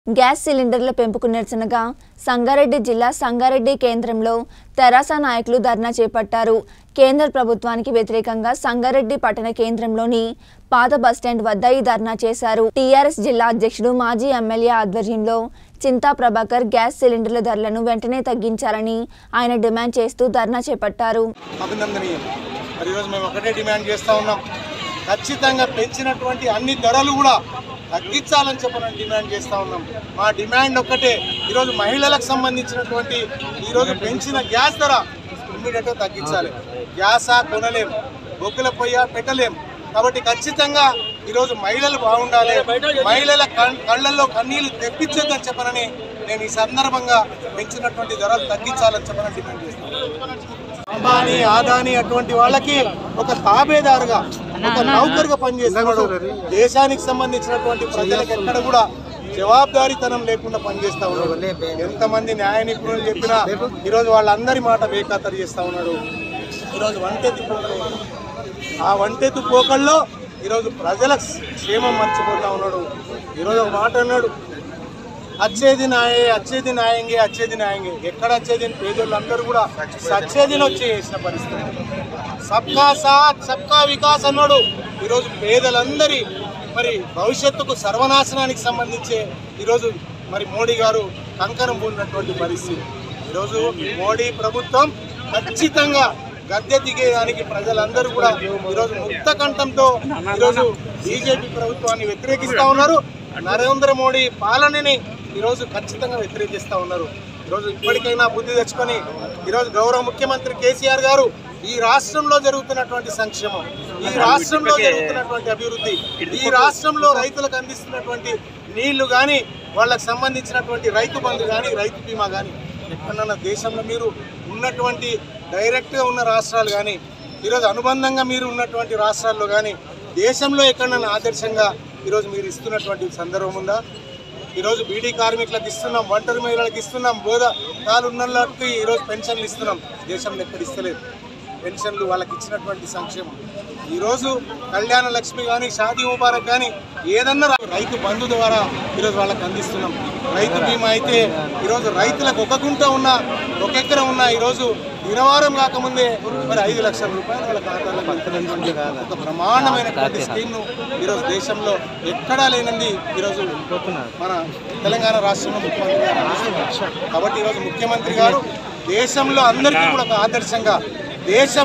gas సిలిండర్ల పెంపుకు నిరసనగా సంగారెడ్డి జిల్లా సంగారెడ్డి కేంద్రంలో తెరాస నాయకులు ధర్నా చేపట్టారు కేంద్ర ప్రభుత్వానికి వ్యతిరేకంగా సంగారెడ్డి పట్టణ కేంద్రంలోని పాత బస్టాండ్ వద్ద ఈ ధర్నా చేశారు టీఆర్ఎస్ జిల్లా అధ్యక్షుడు మాజీ ఎమ్మెల్యే ఆధ్వర్యంలో చింతా ప్రభాకర్ గ్యాస్ సిలిండర్ల ధరలను వెంటనే తగ్గించాలని ఆయన డిమాండ్ చేస్తూ ధర్నా చేపట్టారు అభినందనీయం మరి ఈరోజు మేము ఒకటే డిమాండ్ చేస్తూ ఉన్నాం ఖచ్చితంగా పెంచినటువంటి అన్ని ధరలు కూడా తగ్గించాలని చెప్పని డిమాండ్ చేస్తూ ఉన్నాం మా డిమాండ్ ఒక్కటే ఈరోజు మహిళలకు సంబంధించినటువంటి ఈరోజు పెంచిన గ్యాస్ ధర ఇమ్మీడియట్గా తగ్గించాలి గ్యాసా కొనలేం బొగ్గుల పొయ్య పెట్టలేం కాబట్టి ఖచ్చితంగా ఈరోజు మహిళలు బాగుండాలి మహిళల కన్- కళ్ళల్లో కన్నీళ్లు తెప్పించొద్దని చెప్పనని నేను ఈ సందర్భంగా పెంచినటువంటి ధరలు తగ్గించాలని చెప్పని డిమాండ్ చేస్తాను అంబానీ ఆదాని అటువంటి వాళ్ళకి ఒక తాబేదారుగా ఒక నౌకరుగా పనిచేస్తున్నాడు దేశానికి సంబంధించినటువంటి ప్రజలకు ఎక్కడ కూడా జవాబుదారీతనం లేకుండా పనిచేస్తా ఉన్నాడు ఎంతమంది న్యాయ నిపుణులు చెప్పినా ఈరోజు వాళ్ళందరి మాట బేఖాతరు చేస్తా ఉన్నాడు ఈరోజు వంటెత్తి పోకళ్ళు ఆ వంటెత్తు పోకల్లో ఈరోజు ప్రజల క్షేమం మర్చిపోతా ఉన్నాడు ఈరోజు ఒక మాట అన్నాడు అచ్చేది నాయే అచ్చేది న్యాయంగే అచ్చేది న్యాయంగే ఎక్కడ వచ్చేది పేదోళ్ళు అందరూ కూడా సచ్చేదిని వచ్చి చేసిన పరిస్థితి సబ్కా సాత్ సబ్కా వికాస్ అన్నాడు ఈరోజు పేదలందరి మరి భవిష్యత్తుకు సర్వనాశనానికి సంబంధించే ఈరోజు మరి మోడీ గారు కంకణం పూడినటువంటి పరిస్థితి ఈరోజు మోడీ ప్రభుత్వం ఖచ్చితంగా గద్దె దిగేదానికి ప్రజలందరూ కూడా ఈరోజు ముక్త కంఠంతో ఈరోజు బీజేపీ ప్రభుత్వాన్ని వ్యతిరేకిస్తా ఉన్నారు నరేంద్ర మోడీ పాలనని ఈరోజు ఖచ్చితంగా వ్యతిరేకిస్తా ఉన్నారు ఈరోజు ఇప్పటికైనా బుద్ధి తెచ్చుకొని ఈరోజు గౌరవ ముఖ్యమంత్రి కేసీఆర్ గారు ఈ రాష్ట్రంలో జరుగుతున్నటువంటి సంక్షేమం ఈ రాష్ట్రంలో జరుగుతున్నటువంటి అభివృద్ధి ఈ రాష్ట్రంలో రైతులకు అందిస్తున్నటువంటి నీళ్లు కానీ వాళ్ళకి సంబంధించినటువంటి రైతు బంధు కానీ రైతు బీమా కానీ ఎక్కడన్నా దేశంలో మీరు ఉన్నటువంటి డైరెక్ట్గా ఉన్న రాష్ట్రాలు కానీ ఈరోజు అనుబంధంగా మీరు ఉన్నటువంటి రాష్ట్రాల్లో కానీ దేశంలో ఎక్కడన్నా ఆదర్శంగా ఈరోజు మీరు ఇస్తున్నటువంటి సందర్భం ఉందా ఈరోజు బీడీ కార్మికులకు ఇస్తున్నాం ఒంటరి మహిళలకు ఇస్తున్నాం బోధ తాలు ఉన్నళ్ళకి ఈరోజు పెన్షన్లు ఇస్తున్నాం దేశంలో ఎక్కడ ఇస్తలేదు పెన్షన్లు వాళ్ళకి ఇచ్చినటువంటి సంక్షేమం ఈరోజు కళ్యాణ లక్ష్మి కానీ షాదీ ముబారక్ కానీ ఏదన్నా రా- రైతు బంధు ద్వారా ఈరోజు వాళ్ళకి అందిస్తున్నాం రైతు బీమా అయితే ఈరోజు రైతులకు ఒక గుంట ఉన్న ఒక ఎకరం ఉన్న ఈరోజు దినవారం కాకముందే మరి ఐదు లక్షల రూపాయలు వాళ్ళ ఖాతాలో పంపినటువంటి ఒక బ్రహ్మాండమైనటువంటి స్కీమ్ను ఈరోజు దేశంలో ఎక్కడా లేనిది ఈరోజు మన తెలంగాణ రాష్ట్రంలో ముఖ్యమంత్రి గారు అందిస్తున్నారు కాబట్టి ఈరోజు ముఖ్యమంత్రి గారు దేశంలో అందరికీ కూడా ఒక ఆదర్శంగా దేశం